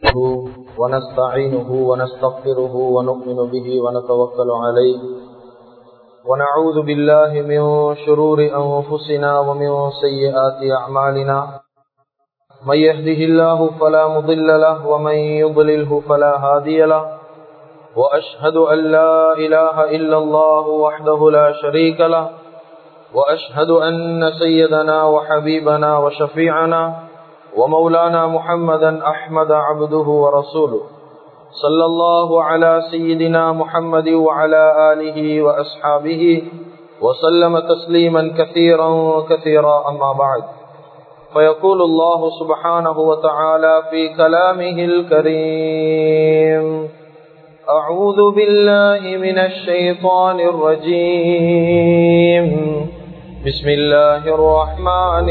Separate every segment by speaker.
Speaker 1: نحمده ونستعينه ونستغفره ونؤمن به ونتوكل عليه ونعوذ بالله من شرور أنفسنا ومن سيئات أعمالنا من يهده الله فلا مضل له ومن يضلله فلا هادي له وأشهد أن لا إله إلا الله وحده لا شريك له وأشهد أن سيدنا وحبيبنا وشفيعنا ومولانا محمدا أحمد عبده ورسوله صلى الله على سيدنا محمد وعلى آله وأصحابه وسلم تسليما كثيرا كثيرا أما بعد فيقول الله سبحانه وتعالى في كلامه الكريم أعوذ بالله من الشيطان الرجيم بسم الله الرحمن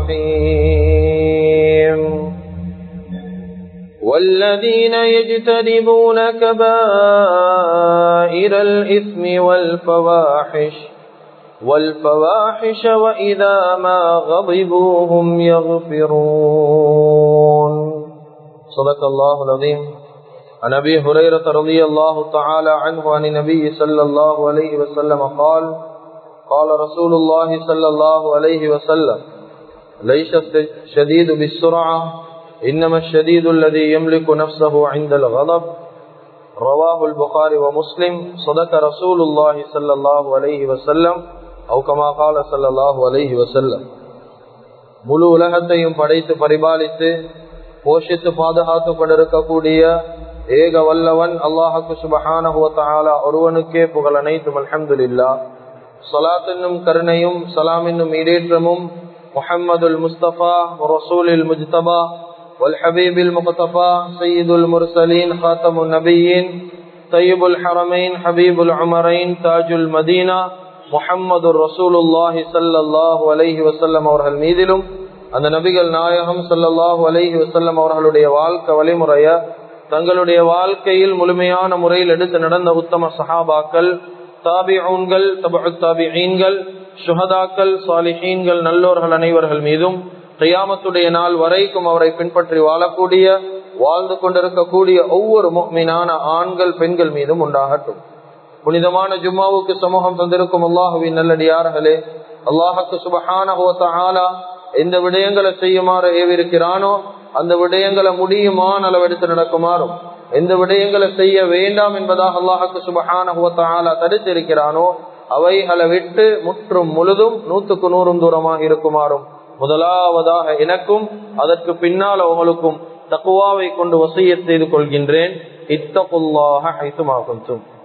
Speaker 1: الرحيم والذين يجتنبون كبائر الإثم والفواحش والفواحش وإذا ما غضبوا هم يغفرون صدق الله العظيم عن أبي هريرة رضي الله تعالى عنه عن النبي صلى الله عليه وسلم قال قال رسول الله صلى الله عليه وسلم ليس الشديد بالسرعة إنما الشديد الذي يملك نفسه عند الغضب رواه البخاري ومسلم صدق رسول الله صلى الله عليه وسلم أو كما قال صلى الله عليه وسلم முழு உலகத்தையும் படைத்து பரிபாலித்து போஷித்து பாதுகாத்து கொண்டிருக்கக்கூடிய ஏக வல்லவன் அல்லாஹுக்கு சுபஹானஹுவத்தாலா ஒருவனுக்கே புகழ் அனைத்தும் அல்ஹம்துலில்லா சலாத் என்னும் கருணையும் சலாம் என்னும் இடேற்றமும் முஹம்மதுல் முஸ்தபா ரசூலில் முஜ்தபா والحبيب المقتفى سيد المرسلين خاتم النبيين طيب الحرمين حبيب العمرين تاج المدينة محمد رسول الله صلى الله عليه وسلم அவர்கள் மீதிலும் அந்த நபிகள் நாயகம் சல்லல்லாஹு அலைஹி வசல்லம் அவர்களுடைய வாழ்க்கை வழிமுறைய தங்களுடைய வாழ்க்கையில் முழுமையான முறையில் எடுத்து நடந்த உத்தம சஹாபாக்கள் தாபிஊன்கள் தபு தாபிஈன்கள் சுஹதாக்கள் சாலிஹீன்கள் நல்லோர்கள் அனைவர்கள் மீதும் கையாமத்துடைய நாள் வரைக்கும் அவரை பின்பற்றி வாழக்கூடிய வாழ்ந்து கொண்டிருக்கக்கூடிய ஒவ்வொரு மீனான ஆண்கள் பெண்கள் மீதும் உண்டாகட்டும் புனிதமான ஜும்மாவுக்கு சமூகம் தந்திருக்கும் அல்லாஹுவின் நல்லடியார்களே அல்லாஹுக்கு சுபஹான எந்த விடயங்களை செய்யுமாறு ஏவிருக்கிறானோ அந்த விடயங்களை முடியுமான அளவெடுத்து நடக்குமாறும் எந்த விடயங்களை செய்ய வேண்டாம் என்பதாக அல்லாஹுக்கு சுபஹான தடுத்திருக்கிறானோ அவைகளை விட்டு முற்றும் முழுதும் நூத்துக்கு நூறும் தூரமாக இருக்குமாறும் முதலாவதாக எனக்கும் அதற்கு பின்னால் அவங்களுக்கும் தக்குவாவை கொண்டு வசிய செய்து கொள்கின்றேன் இத்தகுல்லாக ஐத்துமாகும்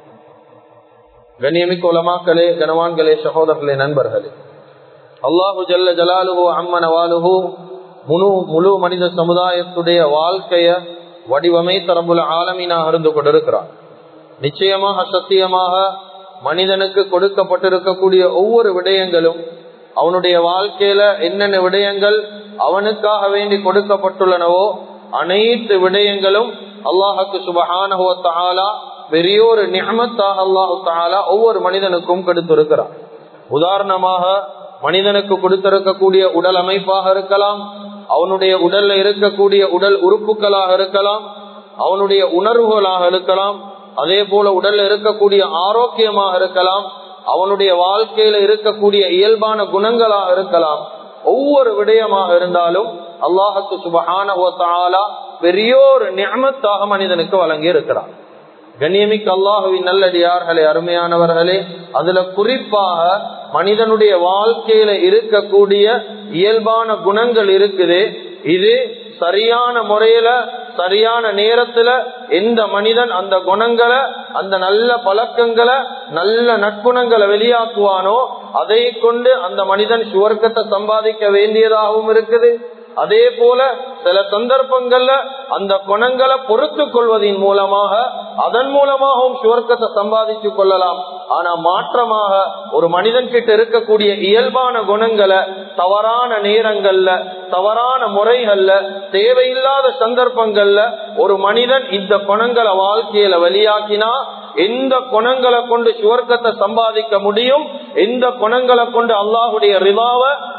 Speaker 1: கண்ணியமிக்க உலமாக்களே கனவான்களே சகோதரர்களே நண்பர்களே அல்லாஹு ஜல்ல ஜலாலுஹோ அம்மன வாலுஹோ முழு முழு மனித சமுதாயத்துடைய வாழ்க்கைய வடிவமை தரம்புல ஆலமீனாக இருந்து கொண்டிருக்கிறார் நிச்சயமாக சத்தியமாக மனிதனுக்கு கொடுக்கப்பட்டிருக்கக்கூடிய ஒவ்வொரு விடயங்களும் அவனுடைய வாழ்க்கையில என்னென்ன விடயங்கள் அவனுக்காக வேண்டி கொடுக்கப்பட்டுள்ளனவோ அனைத்து விடயங்களும் அல்லாஹுக்கு சுபஹானா பெரியோரு நியமத்தாக அல்லாஹு தாலா ஒவ்வொரு மனிதனுக்கும் கொடுத்திருக்கிறான் உதாரணமாக மனிதனுக்கு கொடுத்திருக்கக்கூடிய உடல் அமைப்பாக இருக்கலாம் அவனுடைய உடல்ல இருக்கக்கூடிய உடல் உறுப்புகளாக இருக்கலாம் அவனுடைய உணர்வுகளாக இருக்கலாம் அதே போல உடல்ல இருக்கக்கூடிய ஆரோக்கியமாக இருக்கலாம் அவனுடைய வாழ்க்கையில இருக்கக்கூடிய இயல்பான குணங்களாக இருக்கலாம் ஒவ்வொரு விடயமாக இருந்தாலும் அல்லாஹுக்கு சுபஹான பெரியோர் நியமத்தாக மனிதனுக்கு வழங்கி இருக்கிறான் கண்ணியமிக்கு அல்லாஹுவின் நல்லடியார்களே அருமையானவர்களே அதுல குறிப்பாக மனிதனுடைய வாழ்க்கையில இருக்கக்கூடிய இயல்பான குணங்கள் இருக்குது இது சரியான முறையில சரியான நேரத்துல எந்த மனிதன் அந்த குணங்களை அந்த நல்ல பழக்கங்களை நல்ல நற்குணங்களை வெளியாக்குவானோ அதை கொண்டு அந்த மனிதன் சுவர்க்கத்தை சம்பாதிக்க வேண்டியதாகவும் இருக்குது அதே போல சில சந்தர்ப்பங்கள்ல அந்த குணங்களை பொறுத்து கொள்வதன் மூலமாக அதன் மூலமாகவும் சுவர்க்கத்தை சம்பாதிச்சு கொள்ளலாம் ஆனா மாற்றமாக ஒரு மனிதன் கிட்ட இருக்கக்கூடிய இயல்பான குணங்களை தவறான நேரங்கள்ல தவறான முறைகள்ல தேவையில்லாத சந்தர்ப்பங்கள்ல ஒரு மனிதன் இந்த குணங்களை வாழ்க்கையில வெளியாக்கினா எந்த குணங்களை கொண்டு சுவர்க்கத்தை சம்பாதிக்க முடியும் எந்த குணங்களை கொண்டு அல்லாஹுடைய ரிவாவை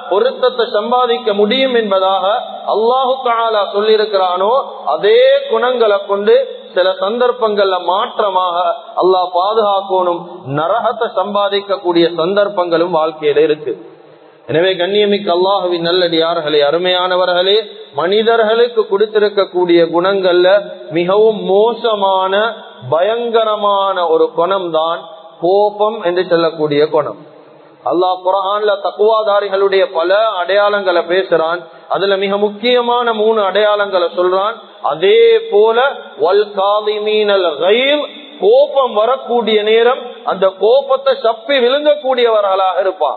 Speaker 1: பொருத்தத்தை சம்பாதிக்க முடியும் என்பதாக அல்லாஹு தாலா சொல்லியிருக்கிறானோ அதே குணங்களை கொண்டு சில சந்தர்ப்பங்கள்ல மாற்றமாக அல்லாஹ் பாதுகாக்கணும் நரகத்தை சம்பாதிக்கக்கூடிய சந்தர்ப்பங்களும் வாழ்க்கையில இருக்கு எனவே கண்ணியமிக்கு அல்லாஹுவின் நல்லடியார்களே அருமையானவர்களே மனிதர்களுக்கு கொடுத்திருக்கக்கூடிய குணங்கள்ல மிகவும் மோசமான பயங்கரமான ஒரு குணம் தான் கோபம் என்று சொல்லக்கூடிய குணம் அல்லாஹ் குரான்ல தக்குவாதாரிகளுடைய பல அடையாளங்களை பேசுறான் அதுல மிக முக்கியமான மூணு அடையாளங்களை சொல்றான் அதே போல வல் காதிமீனல் கோபம் வரக்கூடிய நேரம் அந்த கோபத்தை சப்பி விழுங்கக்கூடியவர்களாக இருப்பான்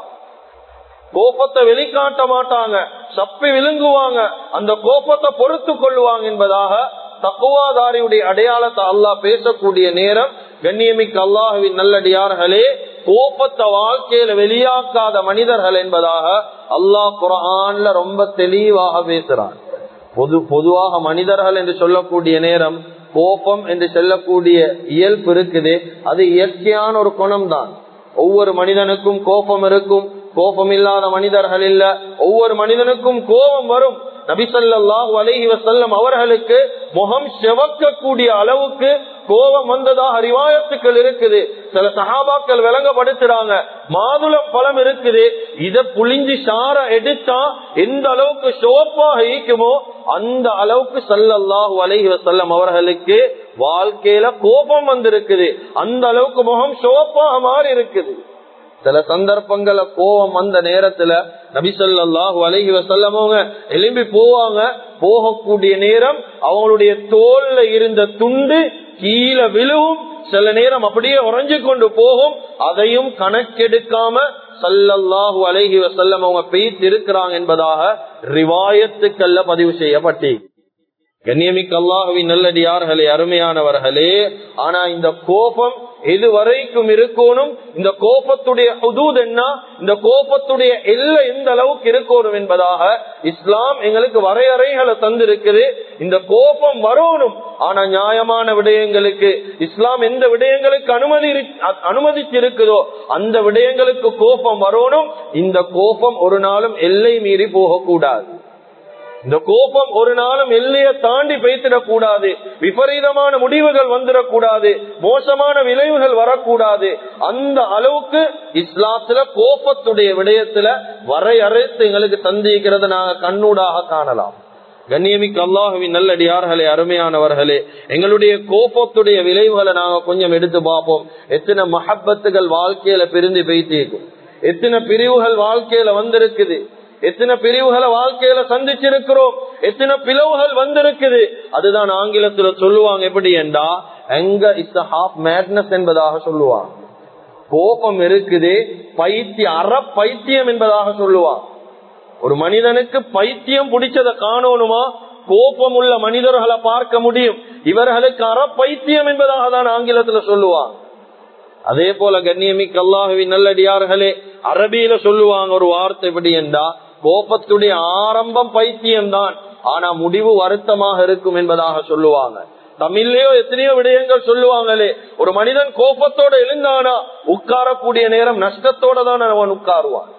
Speaker 1: கோபத்தை வெளிக்காட்ட மாட்டாங்க சப்பி விழுங்குவாங்க அந்த கோபத்தை பொறுத்து கொள்வாங்க என்பதாக தக்குவாதாரியுடைய அடையாளத்தை அல்லாஹ் பேசக்கூடிய நேரம் கண்ணியமிக்க அல்லாஹுவின் நல்லடியார்களே கோபத்தை வாழ்க்கையில வெளியாக்காத மனிதர்கள் என்பதாக அல்லாஹ் குரான்ல ரொம்ப தெளிவாக பேசுறான் பொது பொதுவாக மனிதர்கள் என்று சொல்லக்கூடிய நேரம் கோபம் என்று சொல்லக்கூடிய இயல்பு இருக்குது அது இயற்கையான ஒரு குணம் தான் ஒவ்வொரு மனிதனுக்கும் கோபம் இருக்கும் கோபம் இல்லாத மனிதர்கள் இல்ல ஒவ்வொரு மனிதனுக்கும் கோபம் வரும் நபிசல்லாஹு அலஹி வசல்லம் அவர்களுக்கு முகம் செவக்கக்கூடிய அளவுக்கு கோபம் வந்ததாக ரிவாயத்துக்கள் இருக்குது சில சகாபாக்கள் விளங்கப்படுத்துறாங்க மாதுளம் பழம் இருக்குது இத புளிஞ்சு சார எடுத்தா எந்த அளவுக்கு சோப்பாக ஈக்குமோ அந்த அளவுக்கு சல்லல்லாஹு அலஹி வசல்லம் அவர்களுக்கு வாழ்க்கையில கோபம் வந்திருக்குது அந்த அளவுக்கு முகம் சோப்பாக மாறி இருக்குது சில சந்தர்ப்பங்கள கோபம் வந்த நேரத்துல நபிசல்லாஹு அலஹி வசல்லமவங்க எலும்பி போவாங்க போகக்கூடிய நேரம் அவங்களுடைய தோல்ல இருந்த துண்டு கீழே விழுவும் சில நேரம் அப்படியே உறைஞ்சு கொண்டு போகும் அதையும் கணக்கெடுக்காம சல்லல்லாஹு அலஹி வசல்லம் அவங்க பெய்து இருக்கிறாங்க என்பதாக ரிவாயத்துக்கல்ல பதிவு செய்யப்பட்டி கண்ணியமிக்க அல்லாஹுவின் நல்லடியார்களே அருமையானவர்களே ஆனா இந்த கோபம் எது வரைக்கும் இருக்கணும் இந்த கோபத்துடைய ஹுதூத் என்ன இந்த கோபத்துடைய எல்லை எந்த அளவுக்கு இருக்கணும் என்பதாக இஸ்லாம் எங்களுக்கு வரையறைகளை தந்திருக்குது இந்த கோபம் வரணும் ஆனா நியாயமான விடயங்களுக்கு இஸ்லாம் எந்த விடயங்களுக்கு அனுமதி அனுமதிச்சிருக்குதோ அந்த விடயங்களுக்கு கோபம் வரணும் இந்த கோபம் ஒரு நாளும் எல்லை மீறி போகக்கூடாது இந்த கோபம் ஒரு நாளும் எல்லையை தாண்டி பேசிடக் கூடாது விபரீதமான முடிவுகள் வந்துடக்கூடாது மோசமான விளைவுகள் வரக்கூடாது அந்த அளவுக்கு இஸ்லாத்துல கோபத்துடைய விடயத்துல வரையறைத்து எங்களுக்கு தந்திக்கிறத நாங்க கண்ணூடாக காணலாம் கண்ணியமிக்கு அல்லாஹுவின் நல்லடியார்களே அருமையானவர்களே எங்களுடைய கோபத்துடைய விளைவுகளை நாங்க கொஞ்சம் எடுத்து பார்ப்போம் எத்தனை மஹப்பத்துகள் வாழ்க்கையில பிரிந்து பெய்தேக்கும் எத்தனை பிரிவுகள் வாழ்க்கையில வந்திருக்குது எத்தனை பிரிவுகளை வாழ்க்கையில சந்திச்சிருக்கிறோம் எத்தனை பிளவுகள் வந்திருக்குது அதுதான் ஆங்கிலத்துல சொல்லுவாங்க எப்படி என்றா எங்க இஸ் ஹாஃப் மேட்னஸ் என்பதாக சொல்லுவாங்க கோபம் இருக்குது பைத்தியம் அற பைத்தியம் என்பதாக சொல்லுவான் ஒரு மனிதனுக்கு பைத்தியம் பிடிச்சதை காணணுமா கோபம் உள்ள மனிதர்களை பார்க்க முடியும் இவர்களுக்கு அற பைத்தியம் என்பதாக தான் ஆங்கிலத்துல சொல்லுவான் அதே போல கண்ணியமிக்கு அல்லாஹுவின் நல்லடியார்களே அரபியில சொல்லுவாங்க ஒரு வார்த்தை எப்படி என்றா கோபத்துடைய ஆரம்பம் பைத்தியம் தான் ஆனா முடிவு வருத்தமாக இருக்கும் என்பதாக சொல்லுவாங்க தமிழ்லயோ எத்தனையோ விடயங்கள் சொல்லுவாங்களே ஒரு மனிதன் கோபத்தோட எழுந்தானா உட்காரக்கூடிய நேரம் நஷ்டத்தோட தான் அவன் உட்காருவான்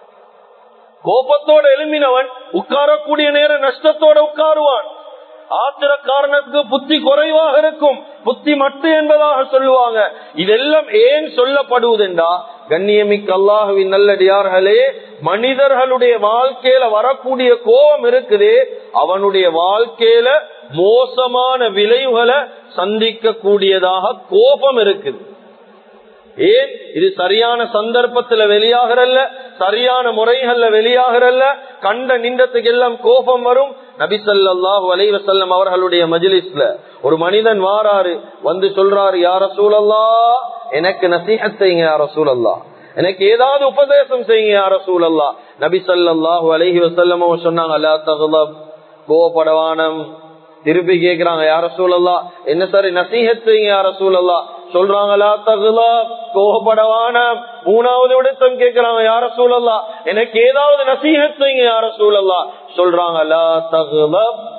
Speaker 1: கோபத்தோட எழும்பினவன் உட்காரக்கூடிய நேரம் நஷ்டத்தோட உட்காருவான் ஆத்திர காரணத்துக்கு புத்தி குறைவாக இருக்கும் புத்தி மட்டு என்பதாக சொல்லுவாங்க இதெல்லாம் ஏன் சொல்லப்படுவதென்றா கண்ணியமிக்க அல்லாஹுவின் நல்லடியார்களே மனிதர்களுடைய வாழ்க்கையில வரக்கூடிய கோபம் இருக்குது அவனுடைய வாழ்க்கையில மோசமான விளைவுகளை சந்திக்க கூடியதாக கோபம் இருக்குது ஏன் இது சரியான சந்தர்ப்பத்துல வெளியாகிறல்ல சரியான முறைகள்ல வெளியாகிறல்ல கண்ட நின்றத்துக்கு எல்லாம் கோபம் வரும் நபிசல்லாஹு அலைவசல்லம் அவர்களுடைய மஜிலிஸ்ல ஒரு மனிதன் வாராரு வந்து சொல்றாரு யார சூழல்லா எனக்கு நசீகத் செய்யுங்க யார சூழல்லா எனக்கு ஏதாவது உபதேசம் செய்யுங்க யார சூழல்லா நபி சல்லாஹூ அலஹி வசல்லம் சொன்னாங்க அல்லா தகுலப் கோபடவானம் திருப்பி கேக்குறாங்க யார சூழல்லா என்ன சரி நசீகத் செய்யுங்க யார சூழல்லா சொல்றாங்களா தகுலா கோபப்படவான மூணாவது விடத்தம் கேட்கிறாங்க யார சூழல்லா எனக்கு ஏதாவது நசீகத் செய்யுங்க யார சூழல்லா சொல்றாங்களா தகுல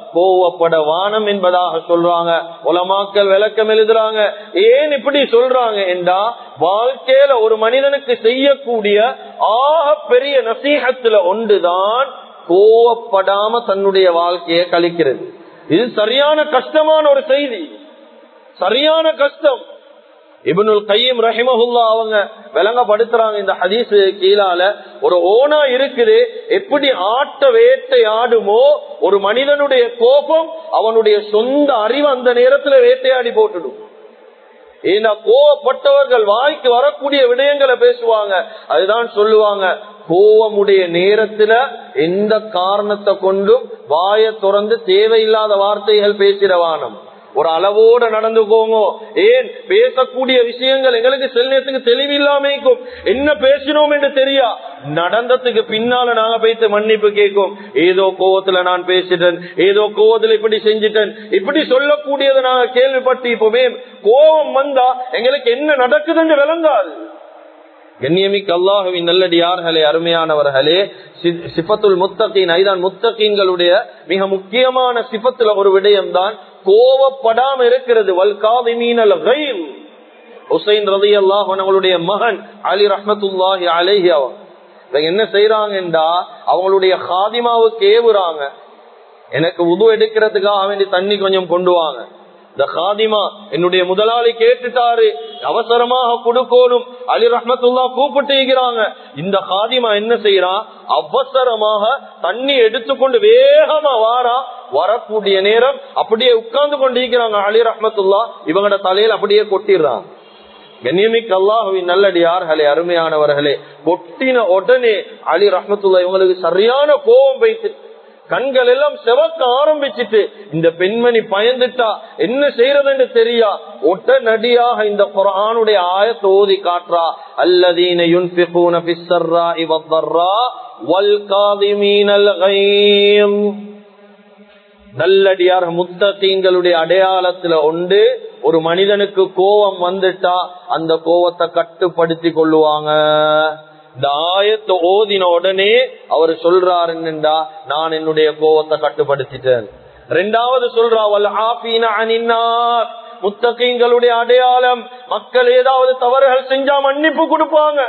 Speaker 1: கோவப்பட வானம் என்பதாக சொல்றாங்க உலமாக்கள் விளக்கம் எழுதுறாங்க ஏன் இப்படி சொல்றாங்க என்றா வாழ்க்கையில ஒரு மனிதனுக்கு செய்யக்கூடிய ஆக பெரிய நசீகத்துல ஒன்றுதான் கோவப்படாம தன்னுடைய வாழ்க்கையை கழிக்கிறது இது சரியான கஷ்டமான ஒரு செய்தி சரியான கஷ்டம் இபனுல் கையம் ரஹிமஹுல்லா அவங்க விளங்கப்படுத்துறாங்க இந்த ஹதீஸ் கீழால ஒரு ஓனா இருக்குது எப்படி ஆட்ட வேட்டை ஆடுமோ ஒரு மனிதனுடைய கோபம் அவனுடைய சொந்த அறிவு அந்த நேரத்துல வேட்டையாடி போட்டுடும் ஏன்னா கோவப்பட்டவர்கள் வாய்க்கு வரக்கூடிய விடயங்களை பேசுவாங்க அதுதான் சொல்லுவாங்க கோவமுடைய நேரத்துல எந்த காரணத்தை கொண்டும் வாயை திறந்து தேவையில்லாத வார்த்தைகள் பேசிடவானம் ஒரு அளவோட நடந்துக்கோங்க ஏன் பேசக்கூடிய விஷயங்கள் எங்களுக்கு சில நேரத்துக்கு தெளிவில்லாமைக்கும் என்ன பேசினோம் என்று தெரியா நடந்ததுக்கு பின்னால நாங்க போயிட்டு மன்னிப்பு கேட்கும் ஏதோ கோவத்துல நான் பேசிட்டேன் ஏதோ கோவத்துல இப்படி செஞ்சிட்டேன் இப்படி சொல்லக்கூடியதை நாங்க கேள்விப்பட்டு இப்பவே கோபம் வந்தா எங்களுக்கு என்ன நடக்குதுன்னு விளங்காது கண்ணியமிக்கு அல்லாஹுவின் நல்லடியார்களே அருமையானவர்களே சிபத்துல் முத்தகீன் ஐதான் முத்தகீன்களுடைய மிக முக்கியமான சிபத்துல ஒரு விடயம் தான் கோவப்படாம இருக்கிறது வல்காதி மீனல் ஹுசைன் ரதி அல்லாஹ் அவங்களுடைய மகன் அலி ரஹமத்துல்லாஹி அலேஹி அவங்க என்ன செய்யறாங்கன்றா அவங்களுடைய ஹாதிமாவுக்கு ஏவுறாங்க எனக்கு உது எடுக்கிறதுக்காக வேண்டி தண்ணி கொஞ்சம் கொண்டு வாங்க இந்த காதிமா என்னுடைய முதலாளி கேட்டுட்டாரு அவசரமாக கொடுக்கணும் அலி ரஹமத்துல்லா கூப்பிட்டுகிறாங்க இந்த காதிமா என்ன செய்யறான் அவசரமாக தண்ணி எடுத்துக்கொண்டு வேகமா வாரா வரக்கூடிய நேரம் அப்படியே உட்கார்ந்து கொண்டு இருக்கிறாங்க அலி ரஹமத்துல்லா இவங்களோட தலையில அப்படியே கொட்டிடுறான் கண்ணியமிக்கு அல்லாஹுவின் நல்லடியார்களே அருமையானவர்களே கொட்டின உடனே அலி ரஹமத்துல்லா இவங்களுக்கு சரியான கோபம் வைத்து கண்கள் எல்லாம் செவக்க ஆரம்பிச்சிட்டு இந்த பெண்மணி பயந்துட்டா என்ன செய்யறதுன்னு தெரியா உடனடியாக இந்த குரானுடைய ஆயத்தை ஓதி காட்டுறா அல்லதீன யுன்பிகூன பிஸ்ஸர்ரா இவத்தர்ரா வல் காதிமீனல் கைம் நல்லடியார் முத்தீங்களுடைய அடையாளத்துல உண்டு ஒரு மனிதனுக்கு கோபம் வந்துட்டா அந்த கோபத்தை கட்டுப்படுத்தி கொள்ளுவாங்க இந்த ஆயத்தை ஓதின உடனே அவர் சொல்றாரு என்னண்டா நான் என்னுடைய கோவத்தை கட்டுப்படுத்திட்டேன் ரெண்டாவது சொல்றா முத்தகீங்களுடைய அடையாளம் மக்கள் ஏதாவது தவறுகள் செஞ்சா மன்னிப்பு கொடுப்பாங்க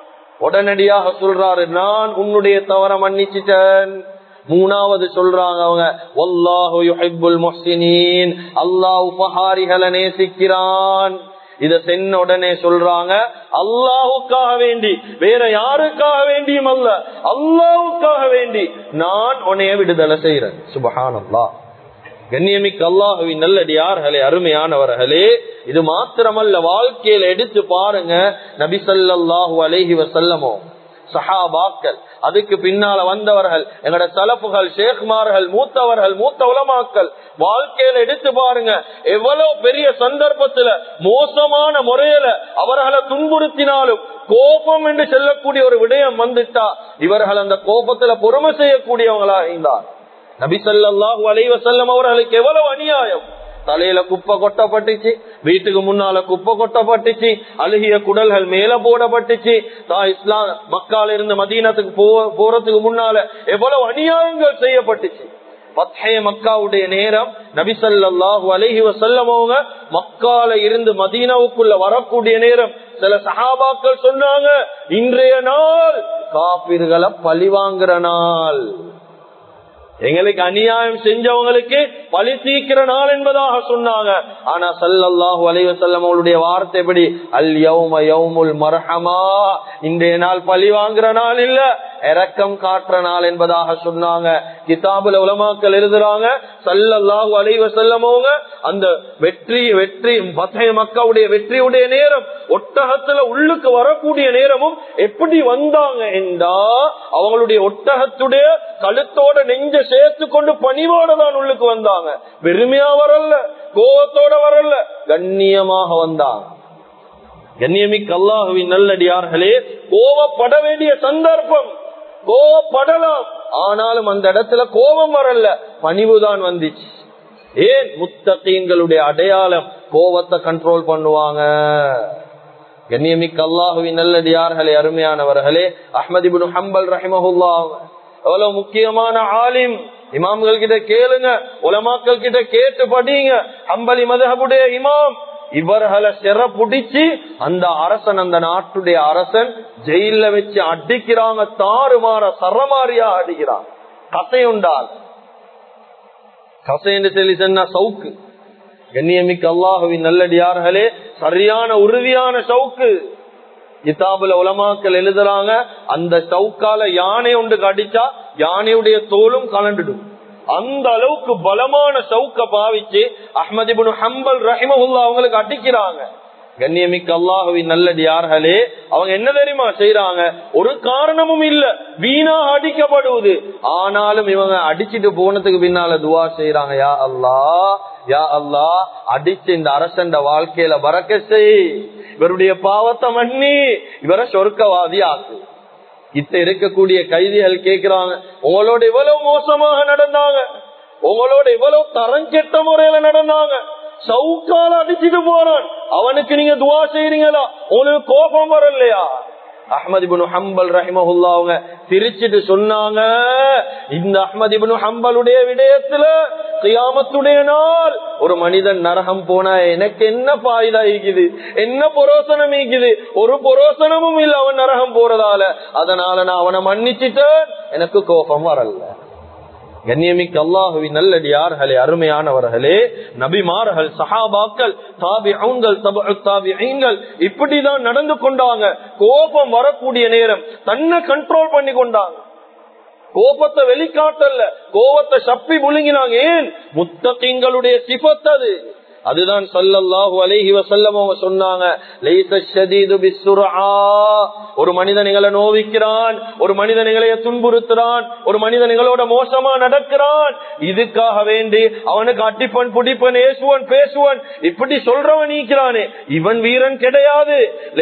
Speaker 1: உடனடியாக சொல்றாரு நான் உன்னுடைய தவற மன்னிச்சிட்டேன் மூணாவது சொல்றாங்க அவங்க ஒல்லாஹு யுஹிப்புல் முஹ்சினீன் அல்லாஹ் உபஹாரிகளை நேசிக்கிறான் இத சென்ன உடனே சொல்றாங்க அல்லாவுக்காக வேண்டி வேற யாருக்காக வேண்டியும் அல்ல அல்லாவுக்காக வேண்டி நான் உன்னைய விடுதலை செய்யறேன் சுபஹானல்லா கண்ணியமிக்கு அல்லாஹுவின் நல்லடியார்களே அருமையானவர்களே இது மாத்திரமல்ல வாழ்க்கையில எடுத்து பாருங்க நபிசல்லாஹு அலேஹி வசல்லமோ சஹாபாக்கள் அதுக்கு பின்னால வந்தவர்கள் எங்கட தலப்புகள் ஷேக்மார்கள் மூத்தவர்கள் மூத்த உலமாக்கள் வாழ்க்கையில எடுத்து பாருங்க எவ்வளவு பெரிய சந்தர்ப்பத்துல மோசமான முறையில அவர்களை துன்புறுத்தினாலும் கோபம் என்று சொல்லக்கூடிய ஒரு விடயம் வந்துட்டா இவர்கள் அந்த கோபத்துல பொறுமை செய்யக்கூடியவங்களா இருந்தார் நபிசல்லாஹு அலைவசல்லம் அவர்களுக்கு எவ்வளவு அநியாயம் தலையில குப்பை கொட்டப்பட்டுச்சு வீட்டுக்கு முன்னால குப்பை கொட்டப்பட்டுச்சு அழுகிய குடல்கள் மேல போடப்பட்டுச்சு தான் இஸ்லாம் மக்கால இருந்து மதீனத்துக்கு போறதுக்கு முன்னால எவ்வளவு அநியாயங்கள் செய்யப்பட்டுச்சு பத்தே மக்காவுடைய நேரம் நபிசல்லாஹு அலஹி வசல்லமவங்க மக்கால இருந்து மதீனாவுக்குள்ள வரக்கூடிய நேரம் சில சகாபாக்கள் சொன்னாங்க இன்றைய நாள் காப்பீர்களை பழிவாங்குற நாள் எங்களுக்கு அநியாயம் செஞ்சவங்களுக்கு பழி தீக்கிற நாள் என்பதாக சொன்னாங்க ஆனா சல்லல்லாஹு அலைவசல்லம் அவளுடைய வார்த்தை எப்படி அல் யௌம யௌமுல் மர்ஹமா இன்றைய நாள் பழி வாங்குற நாள் இல்ல இறக்கம் காட்டுற நாள் என்பதாக சொன்னாங்க கிதாபுல உலமாக்கள் எழுதுறாங்க சல்லல்லாஹு அலைவசல்லமவங்க அந்த வெற்றி வெற்றி பத்தைய மக்காவுடைய வெற்றியுடைய நேரம் ஒட்டகத்துல உள்ளுக்கு வரக்கூடிய நேரமும் எப்படி வந்தாங்க என்றா அவங்களுடைய ஒட்டகத்துடைய கழுத்தோட நெஞ்ச சேர்த்து கொண்டு பணிவோட தான் உள்ளுக்கு வந்தாங்க வெறுமையா வரல கோபத்தோட வரல கண்ணியமாக வந்தாங்க கண்ணியமிக்கு அல்லாஹுவின் நல்லடியார்களே கோவப்பட வேண்டிய சந்தர்ப்பம் கோவப்படலாம் ஆனாலும் அந்த இடத்துல கோபம் வரல பணிவுதான் வந்துச்சு ஏன் முத்தகீன்களுடைய அடையாளம் கோவத்தை கண்ட்ரோல் பண்ணுவாங்க கண்ணியமிக்க அல்லாஹுவின் நல்லடியார்களே அருமையானவர்களே அஹமதிபுன் ஹம்பல் ரஹிமஹுல்லா எவ்வளவு முக்கியமான ஆலிம் இமாம்கள் கிட்ட கேளுங்க உலமாக்கள் கிட்ட கேட்டு படிங்க அம்பலி மதஹபுடைய இமாம் இவர்களை சிற புடிச்சு அந்த அரசன் அந்த நாட்டுடைய அரசன் ஜெயில வச்சு அடிக்கிறாங்க தாறுமாற சரமாரியா அடிக்கிறாங்க கசையுண்டால் கசை என்று சொல்லி சொன்னா சவுக்கு கண்ணியமிக்க அல்லாஹுவின் நல்லடியார்களே சரியான உறுதியான சவுக்கு கிதாபுல உலமாக்கள் எழுதுறாங்க அந்த சவுக்கால யானை ஒன்று கடிச்சா யானையுடைய தோலும் கலண்டுடும் அந்த அளவுக்கு பலமான சவுக்க பாவிச்சு அஹமதிபுன் ஹம்பல் ரஹிமஹுல்லா அவங்களுக்கு அடிக்கிறாங்க கண்ணியமிக்க அல்லாஹுவின் நல்லடியார்களே அவங்க என்ன தெரியுமா செய்யறாங்க ஒரு காரணமும் இல்ல வீணா அடிக்கப்படுவது ஆனாலும் இவங்க அடிச்சிட்டு போனதுக்கு பின்னால துவா செய்யறாங்க யா அல்லா யா அல்லா அடிச்சு இந்த அரசண்ட வாழ்க்கையில பறக்க செய் இவருடைய பாவத்தை மன்னி இவரை சொர்க்கவாதி ஆக்கு இத்த இருக்கக்கூடிய கைதிகள் கேக்குறாங்க உங்களோட இவ்வளவு மோசமாக நடந்தாங்க உங்களோட இவ்வளவு தரங்கெட்ட முறையில நடந்தாங்க சவுக்கால அடிச்சுட்டு போறான் அவனுக்கு நீங்க துவா செய்யறீங்களா உங்களுக்கு கோபம் வரலையா அஹமது இபுன் ஹம்பல் ரஹிமஹுல்லா அவங்க சிரிச்சிட்டு சொன்னாங்க இந்த அஹமது இபுன் ஹம்பலுடைய விடயத்துல கியாமத்துடைய நாள் ஒரு மனிதன் நரகம் போனா எனக்கு என்ன பாயுதா இருக்குது என்ன பொரோசனம் இருக்குது ஒரு பொரோசனமும் இல்ல அவன் நரகம் போறதால அதனால நான் அவனை மன்னிச்சுட்டேன் எனக்கு கோபம் வரல கண்ணியமிக்க அல்லாஹுவின் நல்லடியார்களே அருமையானவர்களே நபிமார்கள் சஹாபாக்கள் தாபிகள் தாபிகள் இப்படிதான் நடந்து கொண்டாங்க கோபம் வரக்கூடிய நேரம் தன்னை கண்ட்ரோல் பண்ணி கொண்டாங்க கோபத்தை வெளிக்காட்டல்ல கோபத்தை சப்பி முழுங்கினாங்க ஏன் முத்தகிங்களுடைய சிபத் அது அதுதான் சல்லல்லாஹு அலைஹி வசல்லம் அவங்க சொன்னாங்க ஒரு மனிதனிகளை நோவிக்கிறான் ஒரு மனிதனிகளை துன்புறுத்துறான் ஒரு மனிதனிகளோட மோசமா நடக்கிறான் இதுக்காக வேண்டி அவனுக்கு அட்டிப்பன் புடிப்பன் ஏசுவன் பேசுவன் இப்படி சொல்றவன் நீக்கிறானே இவன் வீரன் கிடையாது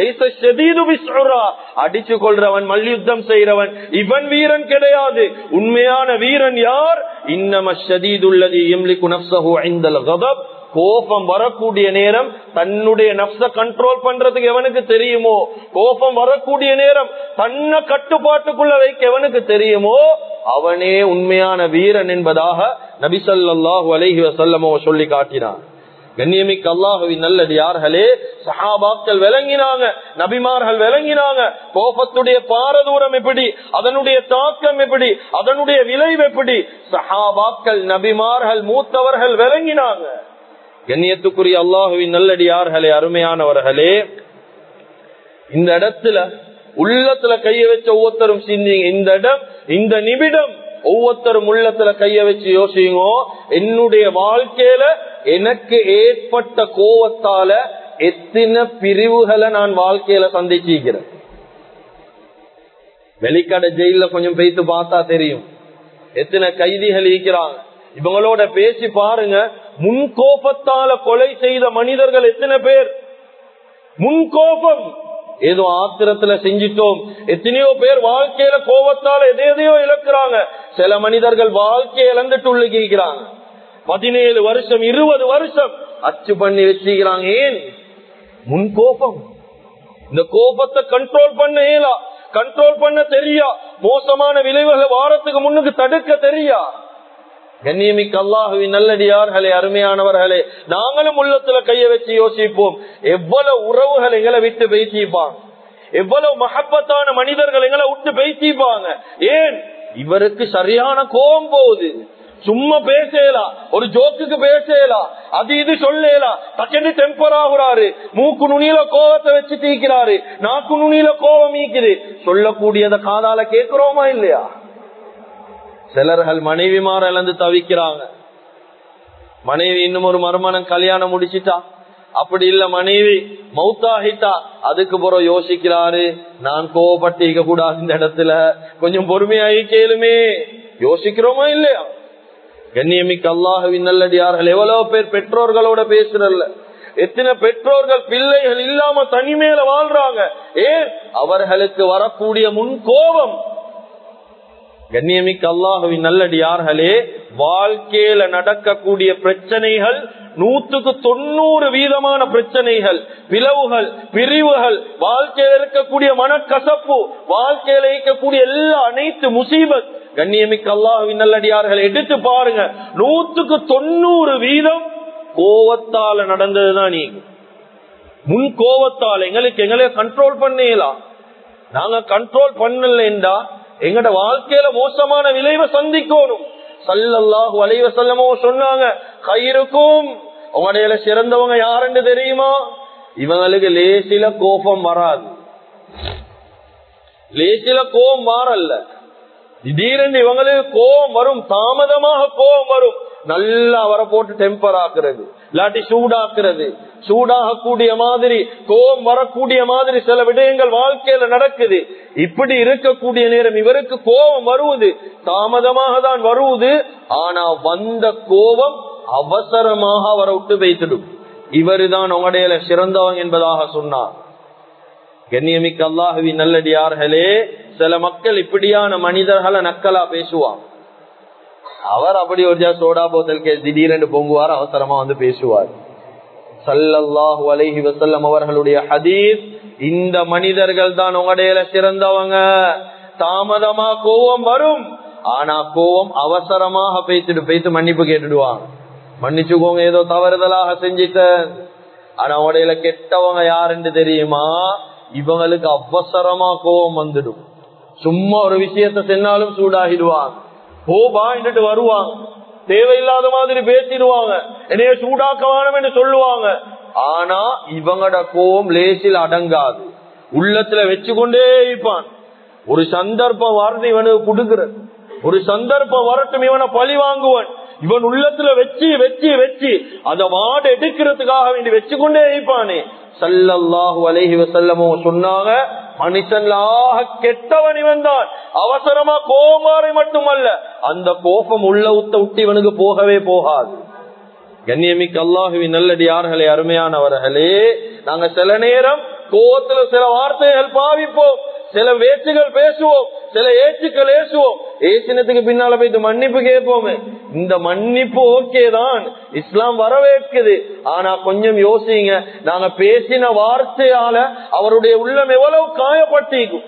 Speaker 1: அடிச்சு கொள்றவன் மல்யுத்தம் செய்யறவன் இவன் வீரன் கிடையாது உண்மையான வீரன் யார் இன்னம ஷதீதுள்ளது எம்லிக்கு நப்சஹு ஐந்தல் கதப் கோபம் வரக்கூடிய நேரம் தன்னுடைய நப்ச கண்ட்ரோல் பண்றதுக்கு எவனுக்கு தெரியுமோ கோபம் வரக்கூடிய நேரம் தன்னை கட்டுப்பாட்டுக்குள்ள வைக்க எவனுக்கு தெரியுமோ அவனே உண்மையான வீரன் என்பதாக நபிசல்லாஹு அலஹி வசல்லமோ சொல்லி காட்டினான் கண்ணியமிக்க அல்லாஹுவின் நல்லடியார்களே சஹாபாக்கள் விளங்கினாங்க நபிமார்கள் விளங்கினாங்க கோபத்துடைய பாரதூரம் எப்படி அதனுடைய தாக்கம் எப்படி அதனுடைய விளைவு எப்படி சஹாபாக்கள் நபிமார்கள் மூத்தவர்கள் விளங்கினாங்க கண்ணியத்துக்குரிய அல்லாஹுவின் நல்லடியார்களே அருமையானவர்களே இந்த இடத்துல உள்ளத்துல கைய வச்ச ஒவ்வொருத்தரும் சிந்திங்க இந்த இடம் இந்த நிமிடம் ஒவ்வொருத்தரும் உள்ளத்துல கைய வச்சு யோசிங்க என்னுடைய வாழ்க்கையில எனக்கு ஏற்பட்ட கோவத்தால எத்தனை பிரிவுகளை நான் வாழ்க்கையில சந்திச்சிருக்கிறேன் வெளிக்கடை ஜெயில கொஞ்சம் பேத்து பார்த்தா தெரியும் எத்தனை கைதிகள் இருக்கிறாங்க இவங்களோட பேசி பாருங்க முன் கோபத்தால கொலை செய்த மனிதர்கள் எத்தனை பேர் முன் கோபம் ஏதோ ஆத்திரத்துல செஞ்சிட்டோம் எத்தனையோ பேர் வாழ்க்கையில கோபத்தால எதை எதையோ இழக்கிறாங்க சில மனிதர்கள் வாழ்க்கையை இழந்துட்டு உள்ளிக்கிறாங்க பதினேழு வருஷம் இருபது வருஷம் அச்சு பண்ணி வச்சுக்கிறாங்க ஏன் முன் கோபம் இந்த கோபத்தை கண்ட்ரோல் பண்ண இயலா கண்ட்ரோல் பண்ண தெரியா மோசமான விளைவுகள் வாரத்துக்கு முன்னுக்கு தடுக்க தெரியா கண்ணியமிக்க அல்லாஹுவின் நல்லடியார்களே அருமையானவர்களே நாங்களும் உள்ளத்துல கைய வச்சு யோசிப்போம் எவ்வளவு உறவுகள் எங்களை விட்டு பேசிப்பாங்க எவ்வளவு மகப்பத்தான மனிதர்கள் எங்களை விட்டு பேசிப்பாங்க ஏன் இவருக்கு சரியான கோபம் போகுது சும்மா பேசலாம் ஒரு ஜோக்குக்கு பேசலாம் அது இது சொல்லலாம் டக்குன்னு டெம்பர் ஆகுறாரு மூக்கு நுனியில கோவத்தை வச்சு தீக்கிறாரு நாக்கு நுனியில கோவம் ஈக்குது சொல்லக்கூடியத காதால கேட்கிறோமா இல்லையா சிலர்கள் மனைவிமார இழந்து தவிக்கிறாங்க மனைவி இன்னும் ஒரு மறுமணம் கல்யாணம் முடிச்சிட்டா அப்படி இல்ல மனைவி மௌத்தாகிட்டா அதுக்கு பிறகு யோசிக்கிறாரு நான் கோவப்பட்டிருக்க கூடாது இந்த இடத்துல கொஞ்சம் பொறுமையாகி கேளுமே யோசிக்கிறோமா இல்லையா கண்ணியமிக்க அல்லாஹவின் நல்லடியார்கள் எவ்வளவு பேர் பெற்றோர்களோட பேசுறல்ல எத்தனை பெற்றோர்கள் பிள்ளைகள் இல்லாம தனிமேல வாழ்றாங்க ஏன் அவர்களுக்கு வரக்கூடிய முன் கோபம் கண்ணியமிக்க அல்லாஹுவின் நல்லடியார்களே வாழ்க்கையில நடக்கக்கூடிய பிரச்சனைகள் நூத்துக்கு தொண்ணூறு வீதமான பிரச்சனைகள் பிளவுகள் பிரிவுகள் வாழ்க்கையில இருக்கக்கூடிய மனக்கசப்பு வாழ்க்கையில இருக்கக்கூடிய எல்லா அனைத்து முசீபத் கண்ணியமிக்க அல்லாஹுவின் நல்லடியார்கள் எடுத்து பாருங்க நூத்துக்கு தொண்ணூறு வீதம் கோவத்தால நடந்ததுதான் நீங்க முன் கோவத்தால் எங்களுக்கு எங்களை கண்ட்ரோல் பண்ணலாம் நாங்க கண்ட்ரோல் பண்ணலா எங்கட வாழ்க்கையில மோசமான விளைவை சந்திக்கணும் சல்லல்லாஹு அலைவ செல்லமோ சொன்னாங்க கயிறுக்கும் உங்களுடைய சிறந்தவங்க யாருன்னு தெரியுமா இவங்களுக்கு லேசில கோபம் வராது லேசில கோபம் மாறல்ல திடீரென்று இவங்களுக்கு கோபம் வரும் தாமதமாக கோபம் வரும் நல்லா அவரை போட்டு டெம்பர் ஆக்குறது இல்லாட்டி சூடாக்குறது சூடாகக்கூடிய மாதிரி கோபம் வரக்கூடிய மாதிரி சில விடயங்கள் வாழ்க்கையில நடக்குது இப்படி இருக்கக்கூடிய நேரம் இவருக்கு கோபம் வருவது தாமதமாக தான் வருவது ஆனா வந்த கோபம் அவசரமாக அவரை விட்டு வைத்திடும் இவருதான் உங்களுடைய சிறந்தவங்க என்பதாக சொன்னார் கண்ணியமிக்க அல்லாஹுவி நல்லடியார்களே சில மக்கள் இப்படியான மனிதர்களை நக்கலா பேசுவாங்க அவர் அப்படி ஒரு சோடா போத்தல் திடீரென்று பொங்குவார் அவசரமா வந்து பேசுவார் சல்லல்லாஹு அலைஹி வசல்லம் அவர்களுடைய ஹதீஸ் இந்த மனிதர்கள் தான் உங்களுடைய சிறந்தவங்க தாமதமா கோவம் வரும் ஆனா கோவம் அவசரமாக பேசிட்டு பேசி மன்னிப்பு கேட்டுடுவாங்க மன்னிச்சுக்கோங்க ஏதோ தவறுதலாக செஞ்சிட்டேன் ஆனா உடையில கெட்டவங்க யாருன்னு தெரியுமா இவங்களுக்கு அவசரமா கோவம் வந்துடும் சும்மா ஒரு விஷயத்த சென்னாலும் சூடாகிடுவாங்க போபா என்று வருவாங்க தேவையில்லாத மாதிரி பேசிடுவாங்க என்னைய சூடாக்க வேணும் என்று சொல்லுவாங்க ஆனா இவங்கட கோவம் லேசில் அடங்காது உள்ளத்துல வச்சு கொண்டே இருப்பான் ஒரு சந்தர்ப்பம் வரது இவனுக்கு கொடுக்கிறது ஒரு சந்தர்ப்பம் வரட்டும் இவனை பழி வாங்குவன் இவன் உள்ளத்துல வச்சு வச்சு வச்சு அந்த மாடு எடுக்கிறதுக்காக வேண்டி வச்சு கொண்டே இருப்பானே சல்லல்லாஹு அலைஹி வசல்லமோ சொன்னாங்க மனுஷன்லாக கெட்டவன் இவன் தான் அவசரமா கோமாறை மட்டுமல்ல அந்த கோபம் உள்ள உத்த விட்டு இவனுக்கு போகவே போகாது கண்ணியமிக்க அல்லாஹுவின் நல்லடியார்களே அருமையானவர்களே நாங்க சில நேரம் கோவத்துல சில வார்த்தைகள் பாவிப்போம் சில வேச்சுகள் பேசுவோம் சில ஏச்சுக்கள் ஏசுவோம் ஏசினத்துக்கு பின்னால போயிட்டு மன்னிப்பு கேட்போமே இந்த மன்னிப்பு ஓகே தான் இஸ்லாம் வரவேற்குது ஆனா கொஞ்சம் யோசிங்க நாங்க பேசின வார்த்தையால அவருடைய உள்ளம் எவ்வளவு காயப்பட்டிருக்கும்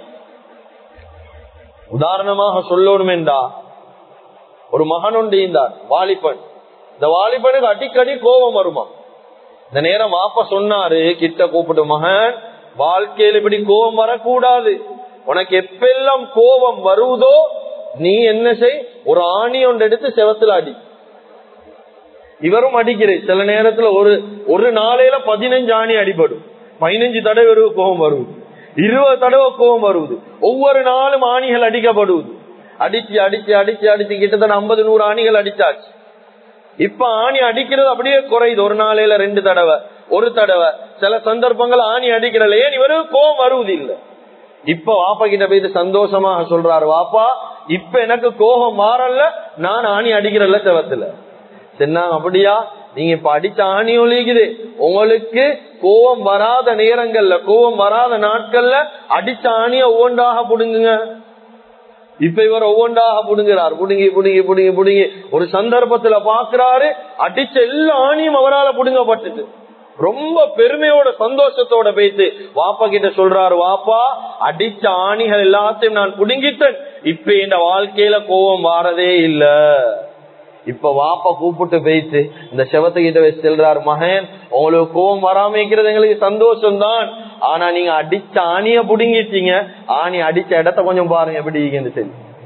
Speaker 1: உதாரணமாக சொல்லணும் என்றா ஒரு மகன் ஒன்று இருந்தார் வாலிபன் இந்த வாலிபனுக்கு அடிக்கடி கோபம் வருமா இந்த நேரம் வாப்ப சொன்னாரு கிட்ட கூப்பிட்டு மகன் வாழ்க்கையில் இப்படி கோபம் வரக்கூடாது உனக்கு எப்பெல்லாம் கோபம் வருவதோ நீ என்ன செய் ஒரு ஆணி ஒன்று எடுத்து செவத்துல அடி இவரும் அடிக்கிறேன் சில நேரத்துல ஒரு ஒரு நாளையில பதினஞ்சு ஆணி அடிபடும் பதினஞ்சு தடவை கோபம் வருவது இருபது தடவை கோபம் வருவது ஒவ்வொரு நாளும் ஆணிகள் அடிக்கப்படுவது அடிச்சு அடிச்சு அடிச்சு அடிச்சு கிட்டத்தட்ட ஐம்பது நூறு ஆணிகள் அடிச்சாச்சு இப்ப ஆணி அடிக்கிறது அப்படியே குறையுது ஒரு நாளையில ரெண்டு தடவை ஒரு தடவை சில சந்தர்ப்பங்கள் ஆணி அடிக்கிறல ஏன் இவரு கோபம் வருவது இல்லை இப்ப வாப்பா கிட்ட போயிட்டு சந்தோஷமாக சொல்றாரு வாப்பா இப்ப எனக்கு கோபம் மாறல நான் ஆணி அடிக்கிறல்ல செவத்துல சொன்னாங்க அப்படியா நீங்க இப்ப அடிச்ச ஆணி ஒழிக்குது உங்களுக்கு கோபம் வராத நேரங்கள்ல கோபம் வராத நாட்கள்ல அடிச்ச ஆணிய ஒவ்வொன்றாக புடுங்குங்க இப்ப இவர் ஒவ்வொன்றாக புடுங்குறார் புடுங்கி புடுங்கி புடுங்கி புடுங்கி ஒரு சந்தர்ப்பத்துல பாக்குறாரு அடிச்ச எல்லா ஆணியும் அவரால் புடுங்கப்பட்டது ரொம்ப பெருமையோட சந்தோஷத்தோட பேசி வாப்பா கிட்ட சொல்றாரு வாப்பா அடிச்ச ஆணிகள் எல்லாத்தையும் நான் புடுங்கிட்டேன் இப்ப இந்த வாழ்க்கையில கோபம் வாரதே இல்ல இப்ப வாப்பா கூப்பிட்டு பேசி இந்த செவத்துக்கிட்ட வச்சு செல்றாரு மகன் உங்களுக்கு கோபம் வராம இருக்கிறது எங்களுக்கு சந்தோஷம் தான் ஆனா நீங்க அடிச்ச ஆணிய புடுங்கிட்டீங்க ஆணி அடிச்ச இடத்த கொஞ்சம் பாருங்க எப்படி சொல்லி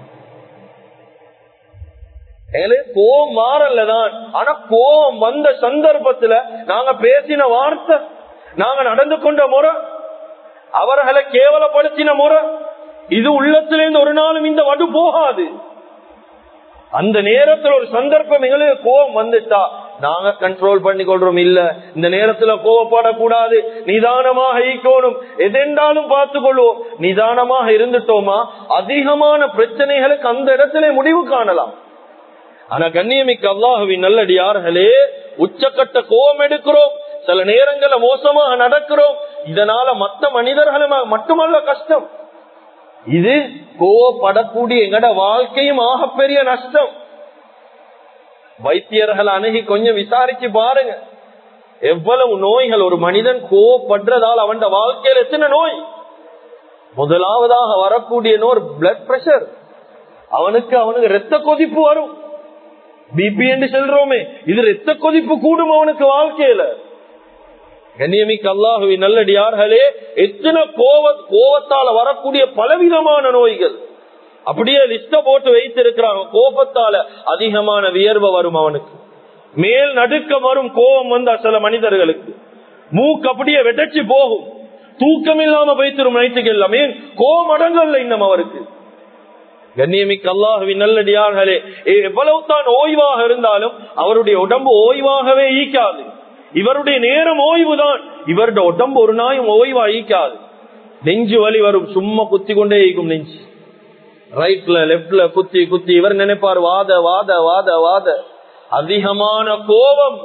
Speaker 1: எங்களுக்கு கோபம் மாறல்லதான் ஆனா கோபம் வந்த சந்தர்ப்பத்துல நாங்க பேசின வார்த்தை நாங்க நடந்து கொண்ட முறை அவர்களை கேவலப்படுத்தின முறை இது உள்ளத்திலிருந்து ஒரு நாளும் இந்த வடு போகாது அந்த நேரத்தில் ஒரு சந்தர்ப்பம் எங்களுக்கு கோபம் வந்துட்டா நாங்க கண்ட்ரோல் பண்ணி கொள்றோம் இல்ல இந்த நேரத்துல கோவப்படக்கூடாது நிதானமாக ஈக்கணும் எதென்றாலும் பார்த்து கொள்வோம் நிதானமாக இருந்துட்டோமா அதிகமான பிரச்சனைகளுக்கு அந்த இடத்துல முடிவு காணலாம் ஆனா கண்ணியமிக்க அல்லாஹுவின் நல்லடியார்களே உச்சக்கட்ட கோபம் எடுக்கிறோம் சில நேரங்கள்ல மோசமாக நடக்கிறோம் இதனால மற்ற மனிதர்களும் மட்டுமல்ல கஷ்டம் இது கோவப்படக்கூடிய எங்கட வாழ்க்கையும் ஆகப்பெரிய நஷ்டம் வைத்தியர்கள் அணுகி கொஞ்சம் விசாரிச்சு பாருங்க எவ்வளவு நோய்கள் ஒரு மனிதன் கோவப்படுறதால் அவன் வாழ்க்கையில் எத்தனை நோய் முதலாவதாக வரக்கூடிய நோய் பிளட் பிரஷர் அவனுக்கு அவனுக்கு ரத்த கொதிப்பு வரும் பிபி என்று சொல்றோமே இது ரத்த கொதிப்பு கூடும் அவனுக்கு வாழ்க்கையில கண்ணியமிக்கு அல்லாஹுவி நல்லடியார்களே எத்தனை கோவ கோவத்தால வரக்கூடிய பலவிதமான நோய்கள் அப்படியே லிஸ்ட போட்டு வைத்திருக்கிறாங்க கோபத்தால அதிகமான வியர்வை வரும் அவனுக்கு மேல் நடுக்க வரும் கோபம் வந்தா சில மனிதர்களுக்கு மூக்கு அப்படியே வெட்டச்சு போகும் தூக்கம் இல்லாம வைத்திரும் நைட்டுக்கு எல்லாமே கோபம் அடங்கல்ல இன்னும் அவருக்கு கண்ணியமிக்கு அல்லாஹுவின் நல்லடியார்களே எவ்வளவு தான் ஓய்வாக இருந்தாலும் அவருடைய உடம்பு ஓய்வாகவே ஈக்காது இவருடைய நேரம் ஓய்வுதான் இவருடைய உடம்பு ஒரு நாயும் ஓய்வா ஈக்காது நெஞ்சு வலி வரும் சும்மா குத்தி கொண்டே ஈக்கும் நெஞ்சு ரைட்ல லெப்ட்ல குத்தி குத்தி இவர் நினைப்பார் வாத வாத வாத வாத அதிகமான கோபம்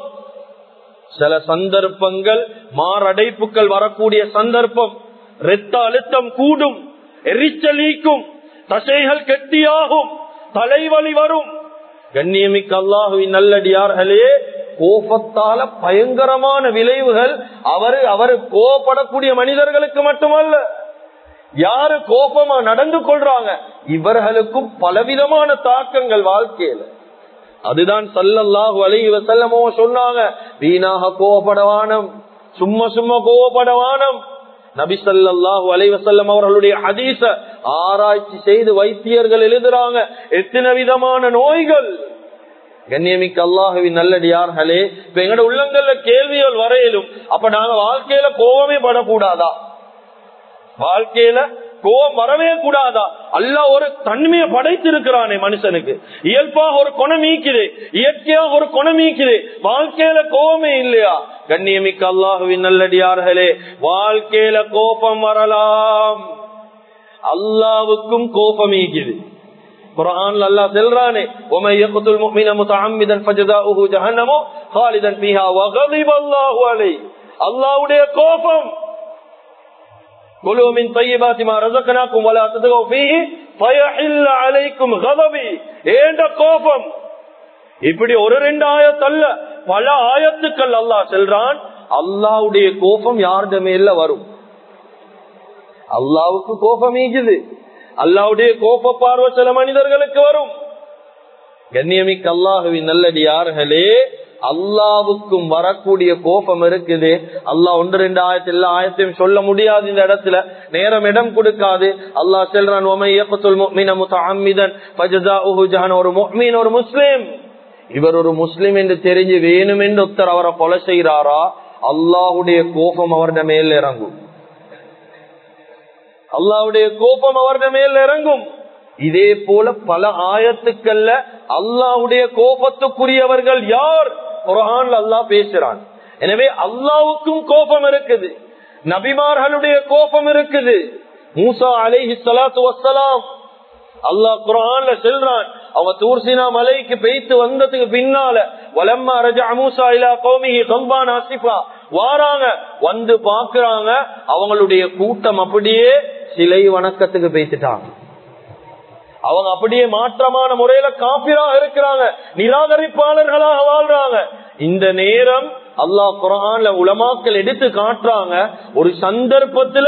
Speaker 1: சில சந்தர்ப்பங்கள் மாரடைப்புகள் வரக்கூடிய சந்தர்ப்பம் இரத்த அழுத்தம் கூடும் எரிச்சலீக்கும் தசைகள் கெட்டியாகும் தலைவலி வரும் கண்ணியமிக்க அல்லாஹுவின் நல்லடியார்களே கோபத்தால பயங்கரமான விளைவுகள் அவரு அவரு கோபப்படக்கூடிய மனிதர்களுக்கு மட்டுமல்ல யாரு கோபமா நடந்து கொள்றாங்க இவர்களுக்கும் பலவிதமான தாக்கங்கள் வாழ்க்கையில அதுதான் சல்லல்லாஹு அலைஹி வஸல்லமோ சொன்னாங்க வீணாக கோபப்படவானம் சும்மா சும்மா கோபப்படவானம் நபி சல்லாஹு அலைவசல்லம் அவர்களுடைய ஹதீச ஆராய்ச்சி செய்து வைத்தியர்கள் எழுதுறாங்க எத்தனை விதமான நோய்கள் கண்ணியமிக்க அல்லாஹுவின் நல்லடியார்களே இப்ப எங்கட உள்ளங்கள்ல கேள்விகள் வரையிலும் அப்ப நாங்க வாழ்க்கையில கோபமே படக்கூடாதா வாழ்க்கையில கோபம் வரவே கூடாதா அல்ல ஒரு தன்மையை படைத்திருக்கிறானே மனுஷனுக்கு இயல்பாக ஒரு குணம் ஈக்குது இயற்கையாக ஒரு குணம் ஈக்குது வாழ்க்கையில கோபமே இல்லையா கண்ணியமிக்க அல்லாஹுவின் நல்லடியார்களே வாழ்க்கையில கோபம் வரலாம் அல்லாவுக்கும் கோபம் ஈக்குது குரான் அல்லா செல்றானே உமை யக்துல் முஃமின முத்தஅம்மிதன் ஃபஜஸாஉஹு ஜஹன்னமு ஹாலிதன் ஃபீஹா வகதிப அல்லாஹு அலைஹி அல்லாஹ்வுடைய கோபம் குலு மின் தய்யிபாத்தி மா ரஸக்னாக்கும் வலா தத்கவு ஃபீஹி ஃபயஹில்ல அலைக்கும் கதபி ஏண்ட கோபம் இப்படி ஒரு ரெண்டு ஆயத்து அல்ல பல ஆயத்துக்கள் அல்லாஹ் செல்றான் அல்லாஹ்வுடைய கோபம் யாருடைய மேல வரும் அல்லாவுக்கு கோபம் ஈகுது அல்லாவுடைய கோப பார்வை சில மனிதர்களுக்கு வரும் கண்ணியமிக்க அல்லாஹுவின் நல்லடியார்களே அல்லாவுக்கும் வரக்கூடிய கோபம் இருக்குது அல்லாஹ் ஒன்று ரெண்டு ஆயிரத்தி எல்லா ஆயத்தையும் சொல்ல முடியாது இந்த இடத்துல நேரம் இடம் கொடுக்காது அல்லாஹ் செல்றான் ஒரு முக்மீன் ஒரு முஸ்லீம் இவர் ஒரு முஸ்லீம் என்று தெரிஞ்சு வேணும் என்று ஒருத்தர் அவரை கொலை செய்யறாரா அல்லாஹுடைய கோபம் அவருடைய மேல் இறங்கும் அல்லாவுடைய கோபம் அவருடைய மேல் இறங்கும் இதே போல பல ஆயத்துக்கள்ல அல்லாவுடைய கோபத்துக்குரியவர்கள் யார் குரான் அல்லாஹ் பேசுறான் எனவே அல்லாவுக்கும் கோபம் இருக்குது நபிமார்களுடைய கோபம் இருக்குது மூசா அலைஹி சலாத்து வசலாம் அல்லாஹ் குரான்ல செல்றான் அவங்க தூர்சினா மலைக்கு பெய்த்து வந்ததுக்கு பின்னால வலம்மா ரஜா மூசா இலா கோமிகி கம்பான் ஆசிஃபா வாராங்க வந்து பாக்குறாங்க அவங்களுடைய கூட்டம் அப்படியே சிலை வணக்கத்துக்கு பேசிட்டாங்க அவங்க அப்படியே மாற்றமான முறையில காப்பிரா இருக்கிறாங்க நிராகரிப்பாளர்களாக வாழ்றாங்க இந்த நேரம் அல்லாஹ் குரான்ல உலமாக்கள் எடுத்து காட்டுறாங்க ஒரு சந்தர்ப்பத்துல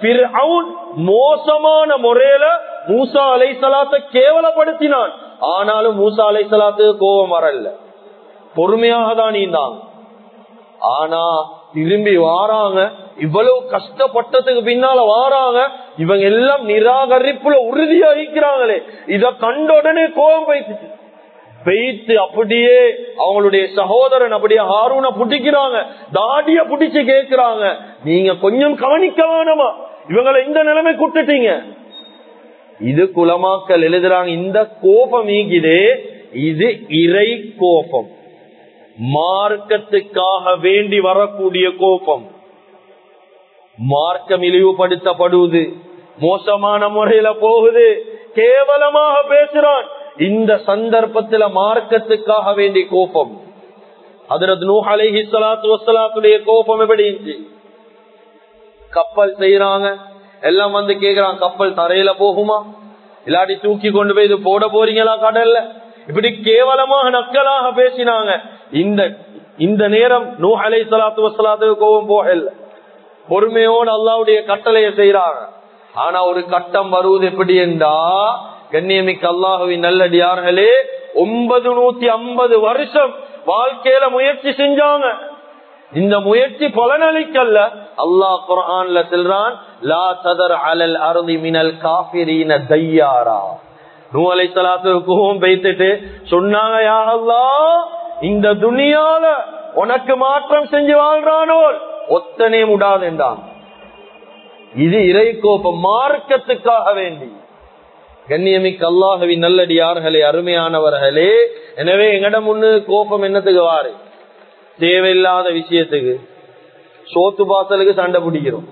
Speaker 1: மோசமான முறையில மூசா அலை சலாத்தை கேவலப்படுத்தினான் ஆனாலும் மூசா அலை சலாத்துக்கு கோபம் வரல பொறுமையாக தான் நீந்தாங்க ஆனா திரும்பி வாராங்க இவ்வளவு கஷ்டப்பட்டதுக்கு பின்னால வாராங்க இவங்க எல்லாம் நிராகரிப்புல உறுதியா இருக்கிறாங்களே இத கண்ட உடனே கோபம் பைத்துச்சு பெய்த்து அப்படியே அவங்களுடைய சகோதரன் அப்படியே ஹாரூன புடிக்கிறாங்க தாடிய புடிச்சு கேக்குறாங்க நீங்க கொஞ்சம் கவனிக்க வேணாமா இவங்களை இந்த நிலைமை கூட்டுட்டீங்க இது குலமாக்கல் எழுதுறாங்க இந்த கோபம் ஈகிதே இது இறை கோபம் மார்க்கத்துக்காக வேண்டி வரக்கூடிய கோபம் மார்க்கம் இழிவுபடுத்தப்படுவது மோசமான முறையில போகுது கேவலமாக பேசுறான் இந்த சந்தர்ப்பத்துல மார்க்கத்துக்காக வேண்டி கோபம் அதரது நூ அலைஹி சலாத்து வசலாத்துடைய கோபம் எப்படி இருந்துச்சு கப்பல் செய்யறாங்க எல்லாம் வந்து கேக்குறான் கப்பல் தரையில போகுமா இல்லாட்டி தூக்கி கொண்டு போய் இது போட போறீங்களா கடல்ல இப்படி கேவலமாக நக்கலாக பேசினாங்க இந்த இந்த நேரம் நூ அலை சலாத்து வசலாத்துக்கு கோபம் போகல பொறுமையோடு அல்லாவுடைய கட்டளையை செய்யறாங்க ஆனா ஒரு கட்டம் வருவது எப்படி என்றா கண்ணியமிக்க அல்லாஹுவின் நல்லடியார்களே ஒன்பது நூத்தி ஐம்பது வருஷம் வாழ்க்கையில முயற்சி செஞ்சாங்க இந்த முயற்சி பலனளிக்கல்ல அல்லாஹ் குரான்ல செல்றான் லா ததர் அலல் அருதி மினல் காபிரீன தையாரா நூ அலை சலாத்துக்கும் பேத்துட்டு சொன்னாங்க யா அல்லாஹ் இந்த துனியால உனக்கு மாற்றம் செஞ்சு வாழ்றானோர் ஒத்தனே முடாதென்றான் இது இறை கோபம் மார்க்கத்துக்காக வேண்டி கண்ணியமிக்க அல்லாஹவின் நல்லடியார்களே அருமையானவர்களே எனவே எங்கட முன்னு கோபம் என்னத்துக்கு வாரு தேவையில்லாத விஷயத்துக்கு சோத்து பாசலுக்கு சண்டை பிடிக்கிறோம்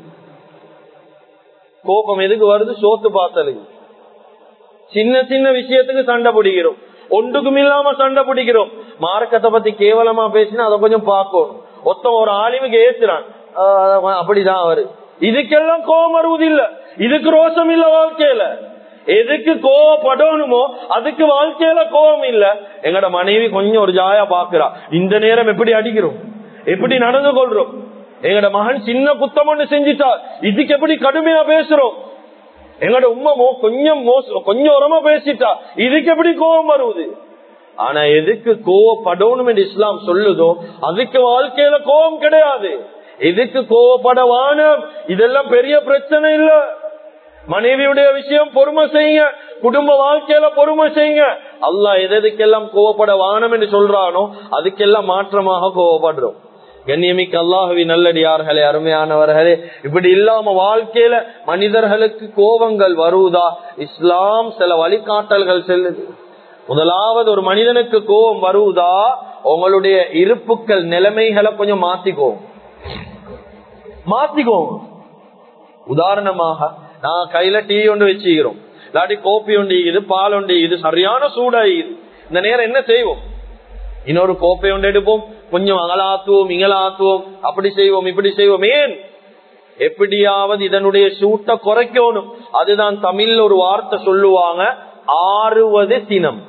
Speaker 1: கோபம் எதுக்கு வருது சோத்து பாசலுக்கு சின்ன சின்ன விஷயத்துக்கு சண்டை பிடிக்கிறோம் ஒன்றுக்கும் இல்லாம சண்டை பிடிக்கிறோம் மார்க்கத்தை பத்தி கேவலமா பேசினா அதை கொஞ்சம் பார்க்கணும் ஒத்த ஒரு ஆலிமுக்கு ஏசுறான் அப்படிதான் அவரு இதுக்கெல்லாம் கோபம் வருவது இல்ல இதுக்கு ரோஷம் இல்ல வாழ்க்கையில எதுக்கு கோவப்படணுமோ அதுக்கு வாழ்க்கையில கோபம் இல்ல எங்கட மனைவி கொஞ்சம் ஒரு ஜாயா பாக்குறா இந்த நேரம் எப்படி அடிக்கிறோம் எப்படி நடந்து கொள்றோம் எங்கட மகன் சின்ன குத்தம் ஒண்ணு செஞ்சிட்டா இதுக்கு எப்படி கடுமையா பேசுறோம் எங்கட உம்மமோ கொஞ்சம் மோசம் கொஞ்சம் உரமா பேசிட்டா இதுக்கு எப்படி கோபம் வருவது ஆனா எதுக்கு கோவப்படணும் என்று இஸ்லாம் சொல்லுதோ அதுக்கு வாழ்க்கையில கோபம் கிடையாது எதுக்கு கோவப்பட வானம் இதெல்லாம் பெரிய பிரச்சனை இல்ல மனைவியுடைய விஷயம் பொறுமை செய்யுங்க குடும்ப வாழ்க்கையில பொறுமை செய்யுங்க அல்லா எதுக்கெல்லாம் கோவப்பட வானம் என்று சொல்றானோ அதுக்கெல்லாம் மாற்றமாக கோவப்படுறோம் கண்ணியமிக்க அல்லாஹவி நல்லடியார்களே அருமையானவர்களே இப்படி இல்லாம வாழ்க்கையில மனிதர்களுக்கு கோபங்கள் வருவதா இஸ்லாம் சில வழிகாட்டல்கள் செல்லுது முதலாவது ஒரு மனிதனுக்கு கோபம் வருவதா உங்களுடைய இருப்புக்கள் நிலைமைகளை கொஞ்சம் மாத்திக்கோ மாத்திக்கோ உதாரணமாக நான் கையில டீ ஒன்று வச்சுக்கிறோம் இல்லாட்டி கோப்பி ஒன்று இது பால் ஒன்று இது சரியான சூடாயிது இந்த நேரம் என்ன செய்வோம் இன்னொரு கோப்பை ஒன்று எடுப்போம் கொஞ்சம் அகலாத்துவோம் இங்கலாத்துவோம் அப்படி செய்வோம் இப்படி செய்வோம் ஏன் எப்படியாவது இதனுடைய சூட்டை குறைக்கணும் அதுதான் தமிழ்ல ஒரு வார்த்தை சொல்லுவாங்க ஆறுவது சினம்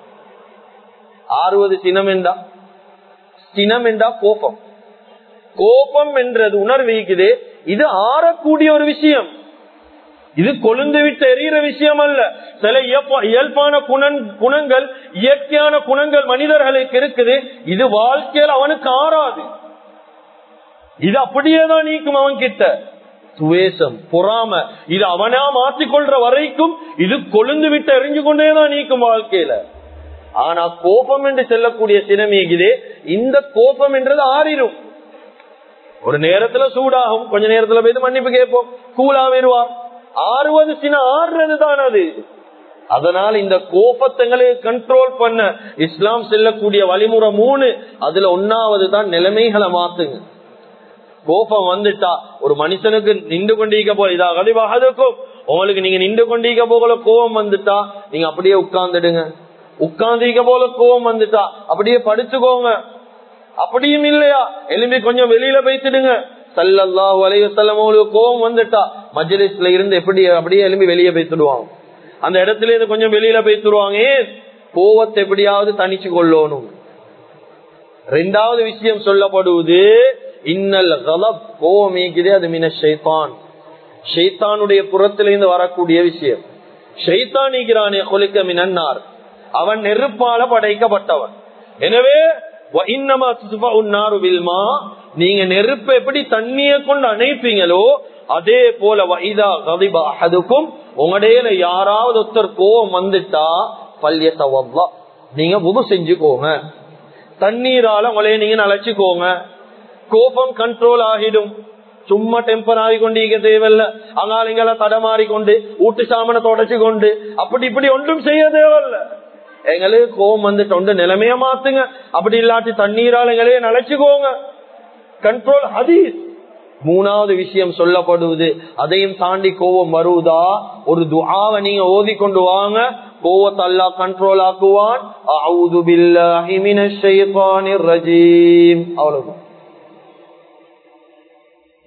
Speaker 1: ஆறுவது சினம் என்றா சினம் என்றா கோபம் கோபம் என்றது உணர்விக்குது இது ஆறக்கூடிய ஒரு விஷயம் இது கொழுந்து விட்டு எறிகிற விஷயம் அல்ல சில இயல்பான குணங்கள் இயற்கையான குணங்கள் மனிதர்களுக்கு இருக்குது இது வாழ்க்கையில் அவனுக்கு ஆறாது இது அப்படியேதான் நீக்கும் அவன் கிட்ட துவேஷம் பொறாம இது அவனா மாற்றிக்கொள்ற வரைக்கும் இது கொழுந்து விட்டு எரிஞ்சு கொண்டேதான் நீக்கும் வாழ்க்கையில ஆனா கோபம் என்று செல்லக்கூடிய சினமேகுதே இந்த கோபம் என்றது ஆறிடும் ஒரு நேரத்துல சூடாகும் கொஞ்ச நேரத்துல போய் மன்னிப்பு கேட்போம் கூலா வருவார் ஆறுவது சின ஆறுறது தான் அது அதனால் இந்த கோபத்தங்களை கண்ட்ரோல் பண்ண இஸ்லாம் செல்லக்கூடிய வழிமுறை மூணு அதுல ஒன்னாவது தான் நிலைமைகளை மாத்துங்க கோபம் வந்துட்டா ஒரு மனுஷனுக்கு நின்று கொண்டிருக்க போல இதா கதிவாகதுக்கும் உங்களுக்கு நீங்க நின்று கொண்டிருக்க போகல கோபம் வந்துட்டா நீங்க அப்படியே உட்கார்ந்துடுங்க உட்கார்ந்திருக்க போல கோபம் வந்துட்டா அப்படியே படுத்துக்கோங்க அப்படியும் இல்லையா எலும்பி கொஞ்சம் வெளியில பேசிடுங்க சல்லல்லாஹு அலைவசல்லம் அவங்களுக்கு கோபம் வந்துட்டா மஜ்லிஸ்ல இருந்து எப்படி அப்படியே எலும்பி வெளியே பேசிடுவாங்க அந்த இடத்துல இருந்து கொஞ்சம் வெளியில பேசிடுவாங்க ஏன் கோவத்தை எப்படியாவது தனிச்சு கொள்ளணும் ரெண்டாவது விஷயம் சொல்லப்படுவது இன்னல் கலப் கோவம் இயக்குதே அது மின ஷைத்தான் ஷைத்தானுடைய புறத்திலிருந்து வரக்கூடிய விஷயம் ஷைத்தான் ஈகிறானே கொலிக்க மினன்னார் அவன் நெருப்பால படைக்கப்பட்டவன் எனவே நீங்க நெருப்பை எப்படி தண்ணிய கொண்டு அணைப்பீங்களோ அதே போல வைதா கதிபா அதுக்கும் உங்கடையில யாராவது ஒருத்தர் கோவம் வந்துட்டா பல்யத்தவா நீங்க உபு செஞ்சுக்கோங்க தண்ணீரால உங்களைய நீங்க நழைச்சுக்கோங்க கோபம் கண்ட்ரோல் ஆகிடும் சும்மா டெம்பர் ஆகி கொண்டு தேவையில்ல அங்காளிங்களை தடமாறி கொண்டு ஊட்டு சாமனை தொடச்சு கொண்டு அப்படி இப்படி ஒன்றும் செய்ய தேவையில்ல எங்களுக்கு கோபம் வந்துட்டு ஒன்று நிலைமைய மாத்துங்க அப்படி இல்லாட்டி தண்ணீரால் எங்களையே நினைச்சுக்கோங்க கண்ட்ரோல் ஹதீஸ் மூணாவது விஷயம் சொல்லப்படுவது அதையும் தாண்டி கோபம் வருவதா ஒரு துஆவை நீங்க ஓதி கொண்டு வாங்க கோவத்தை அல்லா கண்ட்ரோல் ஆக்குவான் அவுது பில்லாஹி மினஷ் ஷைத்தானிர் ரஜீம் அவ்வளவுதான்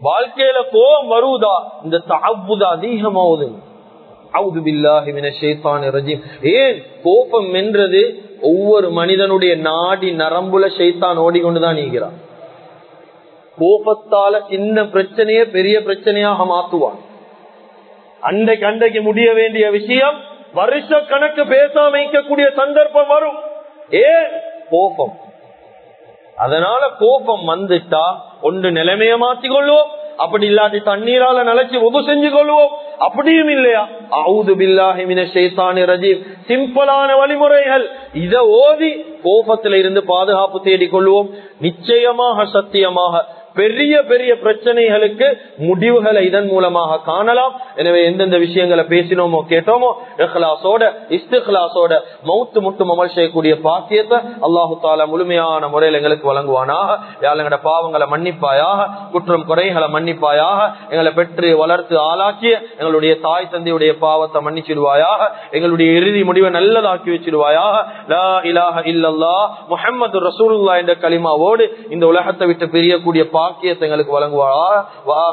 Speaker 1: வாழ்க்கையில கோபம் வருவதா இந்த தாவுதா அதிகமாவது அவுது பில்லாஹி மின ஷைத்தானி ரஜீம் ஏன் கோபம் என்றது ஒவ்வொரு மனிதனுடைய நாடி நரம்புல ஷைத்தான் ஓடிக்கொண்டுதான் நீங்கிறான் கோபத்தால சின்ன பிரச்சனையே பெரிய பிரச்சனையாக மாத்துவான் அன்றைக்கு அன்றைக்கு முடிய வேண்டிய விஷயம் வருஷ கணக்கு பேசாம வைக்கக்கூடிய சந்தர்ப்பம் வரும் ஏன் கோபம் அதனால கோபம் வந்துட்டா ஒன்று நிலைமைய மாற்றிக் கொள்வோம் அப்படி இல்லாட்டி தண்ணீரால நிலைச்சு உது செஞ்சு கொள்வோம் அப்படியும் இல்லையா அவுது பில்லாஹி மின ஷைத்தானி ரஜீம் சிம்பிளான வழிமுறைகள் இத ஓதி கோபத்தில இருந்து பாதுகாப்பு தேடிக் கொள்வோம் நிச்சயமாக சத்தியமாக பெரிய பெரிய பிரச்சனைகளுக்கு முடிவுகளை இதன் மூலமாக காணலாம் எனவே எந்தெந்த விஷயங்களை பேசினோமோ கேட்டோமோ இஹ்லாசோட இஸ்திஹ்லாசோட மவுத்து முட்டும் அமல் செய்யக்கூடிய பாக்கியத்தை அல்லாஹு தாலா முழுமையான முறையில் எங்களுக்கு வழங்குவானாக எங்களோட பாவங்களை மன்னிப்பாயாக குற்றம் குறைகளை மன்னிப்பாயாக எங்களை பெற்று வளர்த்து ஆளாக்கிய எங்களுடைய தாய் தந்தையுடைய பாவத்தை மன்னிச்சிடுவாயாக எங்களுடைய இறுதி முடிவை நல்லதாக்கி வச்சிடுவாயாக லா இலாஹ இல்லல்லா முஹம்மது ரசூலுல்லா என்ற களிமாவோடு இந்த உலகத்தை விட்டு பிரியக்கூடிய பாக்கியத்தை எங்களுக்கு வழங்குவாரா